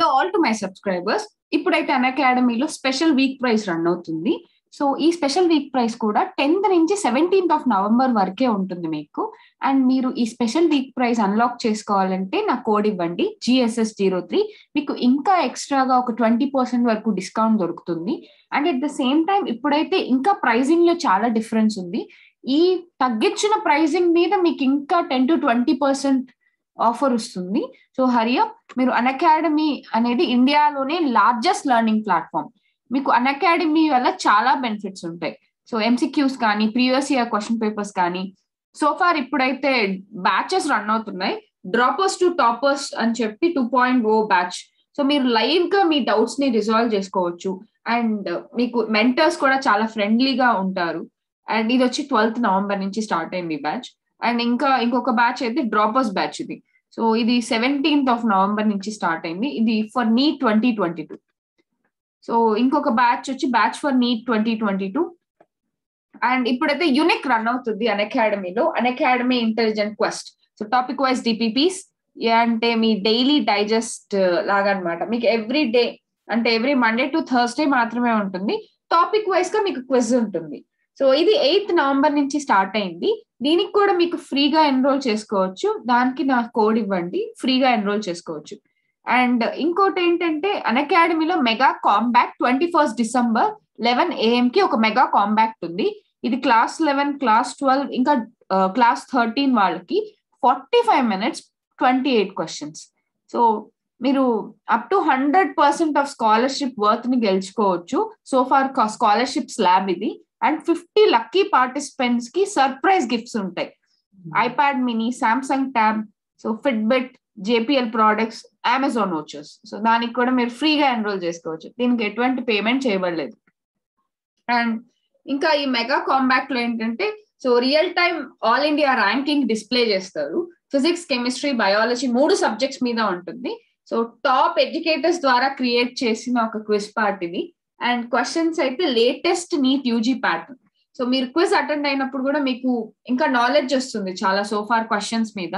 all to my subscribers ఇప్పుడైతే అన్ అకాడమీలో స్పెషల్ వీక్ ప్రైస్ రన్ అవుతుంది సో ఈ స్పెషల్ వీక్ ప్రైస్ కూడా టెన్త్ నుంచి సెవెంటీన్త్ ఆఫ్ నవంబర్ వరకే ఉంటుంది మీకు అండ్ మీరు ఈ స్పెషల్ వీక్ ప్రైస్ అన్లాక్ చేసుకోవాలంటే నా కోడ్ ఇవ్వండి జిఎస్ఎస్ జీరో త్రీ మీకు ఇంకా ఎక్స్ట్రాగా ఒక ట్వంటీ పర్సెంట్ వరకు డిస్కౌంట్ దొరుకుతుంది and at the same time ఇప్పుడైతే ఇంకా ప్రైజింగ్ లో చాలా డిఫరెన్స్ ఉంది ఈ తగ్గించిన ప్రైజింగ్ మీద మీకు ఇంకా ten to twenty percent offer వస్తుంది సో హరియా మీరు అన్ అకాడమీ అనేది ఇండియాలోనే లార్జెస్ట్ లెర్నింగ్ ప్లాట్ఫామ్ మీకు అన్ అకాడమీ వల్ల చాలా బెనిఫిట్స్ ఉంటాయి సో ఎంసీక్యూస్ కానీ ప్రీవియస్ ఇయర్ క్వశ్చన్ పేపర్స్ కానీ సో ఫార్ ఇప్పుడైతే బ్యాచెస్ రన్ అవుతున్నాయి డ్రాపర్స్ టు టాపర్స్ అని చెప్పి two point O batch so మీరు లైవ్ గా మీ డౌట్స్ ని రిజాల్వ్ చేసుకోవచ్చు అండ్ మీకు మెంటర్స్ కూడా చాలా ఫ్రెండ్లీగా ఉంటారు అండ్ ఇది వచ్చి ట్వెల్త్ నవంబర్ నుంచి స్టార్ట్ అయింది బ్యాచ్ అండ్ ఇంకా ఇంకొక బ్యాచ్ అయితే డ్రాపర్స్ బ్యాచ్ ఇది సో ఇది సెవెంటీన్త్ ఆఫ్ నవంబర్ నుంచి స్టార్ట్ అయింది ఇది for NEET twenty twenty two so ఇంకొక బ్యాచ్ వచ్చి batch for NEET twenty twenty two and ఇప్పుడైతే యూనిక్ రన్ అవుతుంది అన్ అకాడమీలో Unacademy intelligent quest so topic wise DPPs అంటే మీ డైలీ డైజెస్ట్ లాగా అనమాట మీకు ఎవ్రీ డే అంటే ఎవ్రీ మండే టు థర్స్డే మాత్రమే ఉంటుంది టాపిక్ వైజ్ గా మీకు క్విజ్ ఉంటుంది సో ఇది ఎయిత్ నవంబర్ నుంచి స్టార్ట్ అయింది దీనికి కూడా మీకు ఫ్రీగా ఎన్రోల్ చేసుకోవచ్చు దానికి నా కోడ్ ఇవ్వండి ఫ్రీగా ఎన్రోల్ చేసుకోవచ్చు అండ్ ఇంకోటి ఏంటంటే అన్ అకాడమీలో mega combat twenty first December eleven AM కి ఒక మెగా కాంబాక్ట్ ఉంది ఇది క్లాస్ లెవెన్ క్లాస్ ట్వెల్వ్ ఇంకా క్లాస్ థర్టీన్ వాళ్ళకి forty five minutes twenty eight questions so మీరు up to hundred percent of scholarship worth ని గెలుచుకోవచ్చు సో ఫార్ స్కాలర్షిప్ స్లాబ్ ఇది అండ్ ఫిఫ్టీ లక్కీ పార్టిసిపెంట్స్ కి సర్ప్రైజ్ గిఫ్ట్స్ ఉంటాయి iPad mini Samsung tab so Fitbit JBL products Amazon vouchers so దానికి కూడా మీరు ఫ్రీగా ఎన్రోల్ చేసుకోవచ్చు దీనికి ఎటువంటి పేమెంట్ చేయబడలేదు అండ్ ఇంకా ఈ మెగా కాంబాక్ట్ లో ఏంటంటే so real time all India ranking display చేస్తారు ఫిజిక్స్ కెమిస్ట్రీ బయాలజీ మూడు సబ్జెక్ట్స్ మీద ఉంటుంది సో టాప్ ఎడ్యుకేటర్స్ ద్వారా క్రియేట్ చేసిన ఒక క్విజ్ పార్ట్ ఇది అండ్ క్వశ్చన్స్ అయితే latest NEET UG pattern so మీరు క్విజ్ అటెండ్ అయినప్పుడు కూడా మీకు ఇంకా నాలెడ్జ్ వస్తుంది చాలా సోఫార్ క్వశ్చన్స్ మీద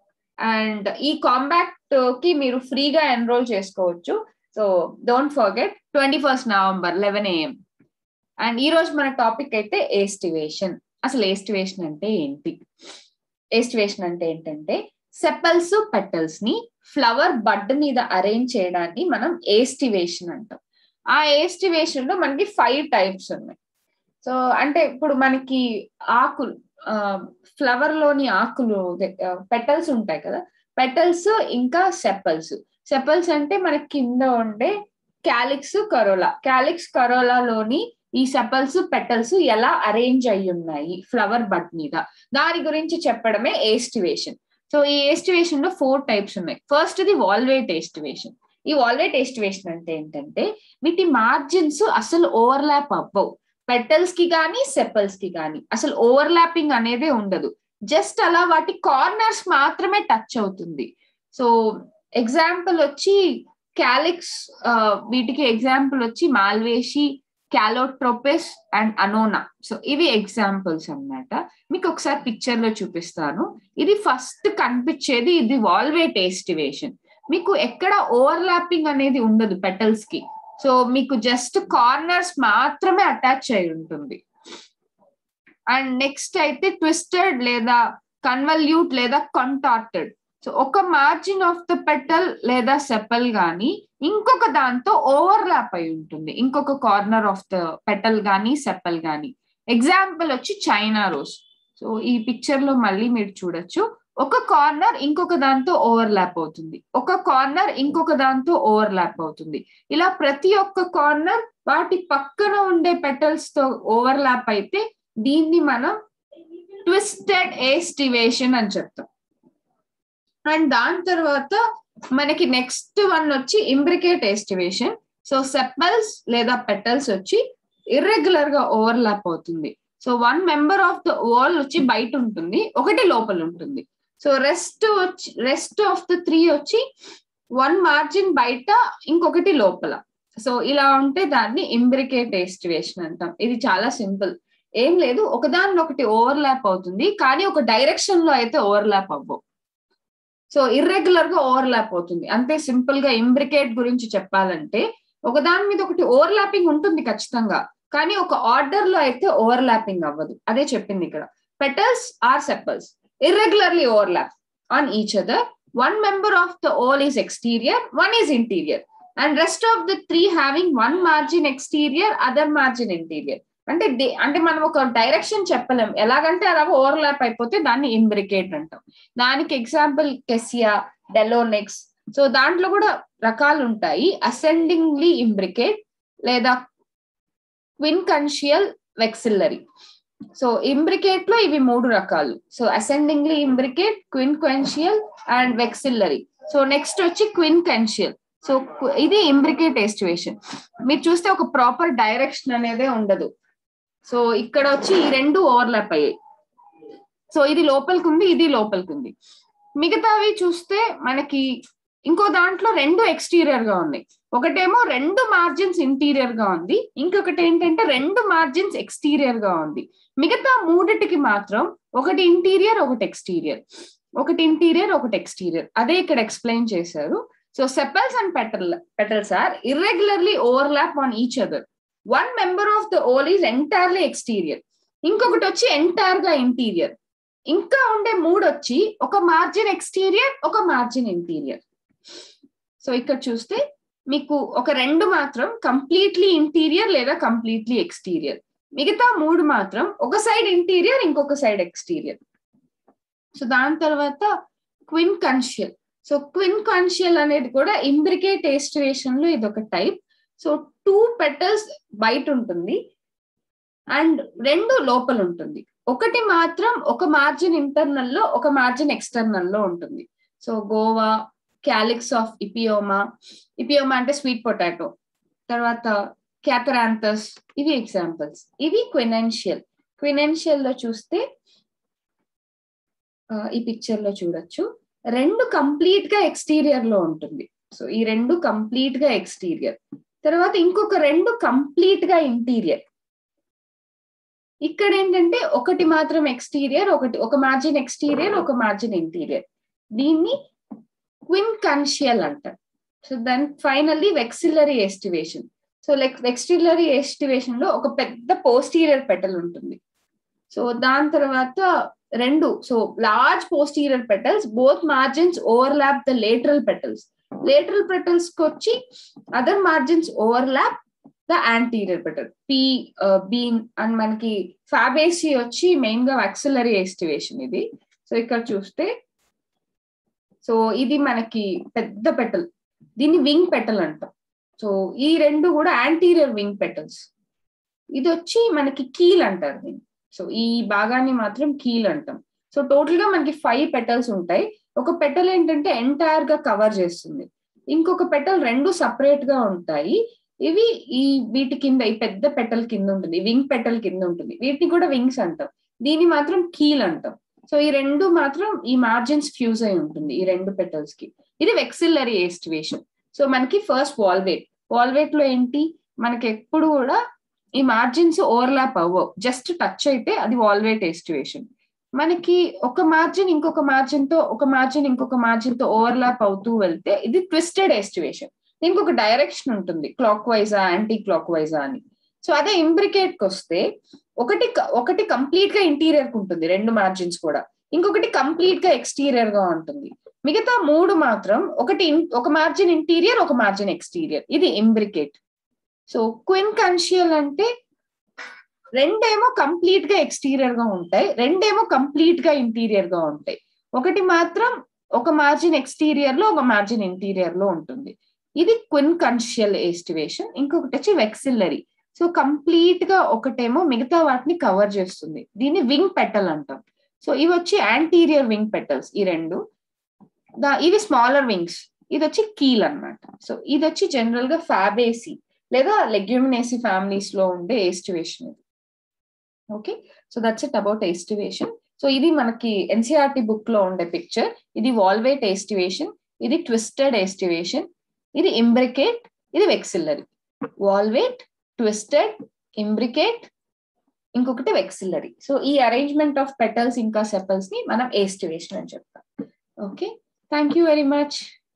అండ్ ఈ కాంబాక్ట్ కి మీరు ఫ్రీగా ఎన్రోల్ చేసుకోవచ్చు so don't forget twenty first November eleven AM and ఈ రోజు మన టాపిక్ అయితే ఏస్టివేషన్ అసలు ఏస్టివేషన్ అంటే ఏంటి ఏస్టివేషన్ అంటే ఏంటంటే సెపల్స్ పెటల్స్ ని ఫ్లవర్ బడ్ మీద అరేంజ్ చేయడాన్ని మనం ఏస్టివేషన్ అంటాం ఆ ఏస్టివేషన్ లో మనకి ఫైవ్ టైప్స్ ఉన్నాయి సో అంటే ఇప్పుడు మనకి ఆకులు ఫ్లవర్ లోని ఆకులు పెటల్స్ ఉంటాయి కదా పెటల్స్ ఇంకా సెపల్స్ సెపల్స్ అంటే మనకి కింద ఉండే క్యాలిక్స్ కరోలా క్యాలిక్స్ కరోలాలోని ఈ సెపల్స్ పెటల్స్ ఎలా అరేంజ్ అయి ఉన్నాయి ఫ్లవర్ బడ్ మీద దాని గురించి చెప్పడమే ఏస్టివేషన్ సో ఈ ఏస్టివేషన్ లో ఫోర్ టైప్స్ ఉన్నాయి ఫస్ట్ ఇది వాల్వేట్ ఏస్టివేషన్ ఈ వాల్వేట్ ఏస్టివేషన్ అంటే ఏంటంటే వీటి మార్జిన్స్ అసలు ఓవర్లాప్ అవ్వవు పెటల్స్ కి కానీ సెపల్స్ కి కానీ అసలు ఓవర్లాపింగ్ అనేదే ఉండదు జస్ట్ అలా వాటి కార్నర్స్ మాత్రమే టచ్ అవుతుంది సో ఎగ్జాంపుల్ వచ్చి క్యాలిక్స్ వీటికి ఎగ్జాంపుల్ వచ్చి Malvaceae Calotropis and Annona so ఇవి ఎగ్జాంపుల్స్ అనమాట మీకు ఒకసారి పిక్చర్ లో చూపిస్తాను ఇది ఫస్ట్ కనిపించేది ఇది వాల్వేట్ ఏస్టివేషన్ మీకు ఎక్కడ ఓవర్లాపింగ్ అనేది ఉండదు పెటల్స్ కి సో మీకు జస్ట్ కార్నర్స్ మాత్రమే అటాచ్ అయి ఉంటుంది అండ్ నెక్స్ట్ అయితే ట్విస్టెడ్ లేదా కన్వల్యూట్ లేదా కంటార్టెడ్ సో ఒక మార్జిన్ ఆఫ్ ద పెటల్ లేదా సెపల్ గాని ఇంకొక దాంతో ఓవర్లాప్ అయి ఉంటుంది ఇంకొక కార్నర్ ఆఫ్ ద పెటల్ గాని సెపల్ గాని ఎగ్జాంపుల్ వచ్చి చైనా రోజ్ సో ఈ పిక్చర్ లో మళ్ళీ మీరు చూడొచ్చు ఒక కార్నర్ ఇంకొక దాంతో ఓవర్లాప్ అవుతుంది ఒక కార్నర్ ఇంకొక దాంతో ఓవర్లాప్ అవుతుంది ఇలా ప్రతి ఒక్క కార్నర్ వాటి పక్కన ఉండే పెటల్స్ తో ఓవర్లాప్ అయితే దీన్ని మనం ట్విస్టెడ్ ఏస్టివేషన్ అని చెప్తాం అండ్ దాని తర్వాత మనకి నెక్స్ట్ వన్ వచ్చి ఇంబ్రికేట్ ఎస్టివేషన్ సో సెపల్స్ లేదా పెటల్స్ వచ్చి ఇర్రెగ్యులర్ గా ఓవర్లాప్ అవుతుంది so one member of the whorl వచ్చి బయట ఉంటుంది ఒకటి లోపల ఉంటుంది సో రెస్ట్ వచ్చి రెస్ట్ ఆఫ్ ద త్రీ వచ్చి వన్ మార్జిన్ బయట ఇంకొకటి లోపల సో ఇలా ఉంటే దాన్ని ఇంబ్రికేట్ ఎస్టివేషన్ అంటాం ఇది చాలా సింపుల్ ఏం లేదు ఒకదాని ఒకటి ఓవర్లాప్ అవుతుంది కానీ ఒక డైరెక్షన్ లో అయితే ఓవర్లాప్ అవ్వవు సో ఇర్రెగ్యులర్ గా ఓవర్లాప్ అవుతుంది అంతే సింపుల్ గా ఇంబ్రికేట్ గురించి చెప్పాలంటే ఒకదాని మీద ఒకటి ఓవర్లాపింగ్ ఉంటుంది ఖచ్చితంగా కానీ ఒక ఆర్డర్ లో అయితే ఓవర్లాపింగ్ అవ్వదు అదే చెప్పింది ఇక్కడ petals or sepals irregularly overlap on each other one member of the whorl is exterior one is interior and rest of the three having one margin exterior other margin interior అంటే అంటే మనం ఒక direction చెప్పలేం ఎలాగంటే అలాగ overlap అయిపోతే దాన్ని imbricate అంటాం దానికి ఎగ్జాంపుల్ కెసియా డెలోనెక్స్ సో దాంట్లో కూడా రకాలు ఉంటాయి అసెండింగ్లీ ఇంబ్రికేట్ లేదా క్విన్ కన్షియల్ వెక్సిల్లరీ సో ఇంబ్రికేట్ లో ఇవి మూడు రకాలు so ascendingly imbricate quincuncial and vexillary so next వచ్చి క్విన్ కన్షియల్ సో ఇది ఇంబ్రికేట్ ఎస్టివేషన్ మీరు చూస్తే ఒక ప్రాపర్ డైరెక్షన్ అనేదే ఉండదు సో ఇక్కడ వచ్చి ఈ రెండు ఓవర్లాప్ అయ్యాయి సో ఇది లోపలికి ఉంది ఇది లోపలికి ఉంది మిగతావి చూస్తే మనకి ఇంకో దాంట్లో రెండు ఎక్స్టీరియర్ గా ఉన్నాయి ఒకటేమో రెండు మార్జిన్స్ ఇంటీరియర్ గా ఉంది ఇంకొకటి ఏంటంటే రెండు మార్జిన్స్ ఎక్స్టీరియర్ గా ఉంది మిగతా మూడిటికి మాత్రం ఒకటి ఇంటీరియర్ ఒకటి ఎక్స్టీరియర్ ఒకటి ఇంటీరియర్ ఒకటి ఎక్స్టీరియర్ అదే ఇక్కడ ఎక్స్ప్లెయిన్ చేశారు so sepals and petal petals are irregularly overlap on each other one member of the whorl is entirely exterior ఇంకొకటి వచ్చి ఎంటైర్ గా ఇంటీరియర్ ఇంకా ఉండే మూడు వచ్చి ఒక మార్జిన్ ఎక్స్టీరియర్ ఒక మార్జిన్ ఇంటీరియర్ సో ఇక్కడ చూస్తే మీకు ఒక రెండు మాత్రం కంప్లీట్లీ ఇంటీరియర్ లేదా కంప్లీట్లీ ఎక్స్టీరియర్ మిగతా మూడు మాత్రం ఒక సైడ్ ఇంటీరియర్ ఇంకొక సైడ్ ఎక్స్టీరియర్ సో దాని తర్వాత క్విన్ కన్షియల్ సో క్విన్ కాన్షియల్ అనేది కూడా ఇంబ్రికేట్ ఏస్టివేషన్ లో ఇది ఒక టైప్ సో టూ పెటల్స్ బయట ఉంటుంది అండ్ రెండు లోపల ఉంటుంది ఒకటి మాత్రం ఒక మార్జిన్ ఇంటర్నల్ లో ఒక మార్జిన్ ఎక్స్టర్నల్ లో ఉంటుంది సో గోవా క్యాలిక్స్ ఆఫ్ ఇపియోమా ఇపియోమా అంటే స్వీట్ పొటాటో తర్వాత క్యాథరాంథస్ ఇవి ఎగ్జాంపుల్స్ ఇవి క్వినెన్షియల్ క్వినెన్షియల్ లో చూస్తే ఈ పిక్చర్ లో చూడొచ్చు రెండు కంప్లీట్ గా ఎక్స్టీరియర్ లో ఉంటుంది సో ఈ రెండు కంప్లీట్ గా ఎక్స్టీరియర్ తర్వాత ఇంకొక రెండు కంప్లీట్ గా ఇంటీరియర్ ఇక్కడ ఏంటంటే ఒకటి మాత్రం ఎక్స్టీరియర్ ఒకటి ఒక మార్జిన్ ఎక్స్టీరియర్ ఒక మార్జిన్ ఇంటీరియర్ దీన్ని క్విన్ కన్షియల్ అంటారు సో దాని finally vexillary aestivation so like vexillary aestivation లో ఒక పెద్ద పోస్టీరియర్ పెటల్ ఉంటుంది సో దాని తర్వాత రెండు so large posterior petals both margins overlap the lateral petals lateral petals కి వచ్చి other margins overlap the anterior petal pea bean and మనకి ఫ్యాబేసి వచ్చి మెయిన్ గా వ్యాక్సిలరీ ఎస్టివేషన్ ఇది సో ఇక్కడ చూస్తే సో ఇది మనకి పెద్ద పెటల్ దీన్ని వింగ్ పెటల్ అంటాం సో ఈ రెండు కూడా యాంటీరియర్ వింగ్ పెటల్స్ ఇది వచ్చి మనకి కీల్ అంటారు దీన్ని సో ఈ భాగాన్ని మాత్రం కీల్ అంటాం సో టోటల్ గా మనకి ఫైవ్ పెటల్స్ ఉంటాయి ఒక పెటల్ ఏంటంటే ఎంటైర్ గా కవర్ చేస్తుంది ఇంకొక పెటల్ రెండు సపరేట్ గా ఉంటాయి ఇవి ఈ వీటి కింద ఈ పెద్ద పెటల్ కింద ఉంటుంది వింగ్ పెటల్ కింద ఉంటుంది వీటిని కూడా వింగ్స్ అంటాం దీన్ని మాత్రం కీల్ అంటాం సో ఈ రెండు మాత్రం ఈ మార్జిన్స్ ఫ్యూజ్ అయి ఉంటుంది ఈ రెండు పెటల్స్ కి ఇది వెక్సిల్లరీ ఎస్టివేషన్ సో మనకి ఫస్ట్ వాల్వేట్ వాల్వేట్ లో ఏంటి మనకి ఎప్పుడు కూడా ఈ మార్జిన్స్ ఓవర్లాప్ అవ్వవు జస్ట్ టచ్ అయితే అది వాల్వేట్ ఎస్టివేషన్ మనకి ఒక మార్జిన్ ఇంకొక మార్జిన్ తో ఒక మార్జిన్ ఇంకొక మార్జిన్ తో ఓవర్లాప్ అవుతూ వెళ్తే ఇది ట్విస్టెడ్ ఎస్టివేషన్ దీనికి ఒక డైరెక్షన్ ఉంటుంది క్లాక్ వైజా యాంటీ క్లాక్ వైజా అని సో అదే ఇంబ్రికేట్ కి వస్తే ఒకటి ఒకటి కంప్లీట్ గా ఇంటీరియర్ ఉంటుంది రెండు మార్జిన్స్ కూడా ఇంకొకటి కంప్లీట్ గా ఎక్స్టీరియర్ గా ఉంటుంది మిగతా మూడు మాత్రం ఒకటి ఒక మార్జిన్ ఇంటీరియర్ ఒక మార్జిన్ ఎక్స్టీరియర్ ఇది ఇంబ్రికేట్ సో క్విన్ కన్షియల్ అంటే రెండేమో కంప్లీట్ గా ఎక్స్టీరియర్ గా ఉంటాయి రెండేమో కంప్లీట్ గా ఇంటీరియర్ గా ఉంటాయి ఒకటి మాత్రం ఒక మార్జిన్ ఎక్స్టీరియర్ లో ఒక మార్జిన్ ఇంటీరియర్ లో ఉంటుంది ఇది క్విన్ కన్షియల్ ఎస్టివేషన్ ఇంకొకటి వచ్చి వెక్సిల్లరీ సో కంప్లీట్ గా ఒకటేమో మిగతా వాటిని కవర్ చేస్తుంది దీన్ని వింగ్ పెటల్ అంటాం సో ఇవి వచ్చి యాంటీరియర్ వింగ్ పెటల్స్ ఈ రెండు దా ఇవి స్మాలర్ వింగ్స్ ఇది వచ్చి కీల్ అనమాట సో ఇది వచ్చి జనరల్ గా ఫ్యాబేసి లేదా లెగ్యూమినేసి ఫ్యామిలీస్ లో ఉండే ఎస్టివేషన్ ఇది okay so that's it about aestivation so ఇది మనకి ఎన్సీఆర్టీ బుక్ లో ఉండే పిక్చర్ ఇది వాల్వేట్ ఎస్టివేషన్ ఇది ట్విస్టెడ్ ఎస్టివేషన్ ఇది ఇంబ్రికేట్ ఇది వెక్సిల్లరీ వాల్వేట్ ట్విస్టెడ్ ఇంబ్రికేట్ ఇంకొకటి వెక్సిల్లరీ సో ఈ అరేంజ్మెంట్ ఆఫ్ పెటల్స్ ఇంకా సెపల్స్ ని మనం ఎస్టివేషన్ అని చెప్తాం okay thank you very much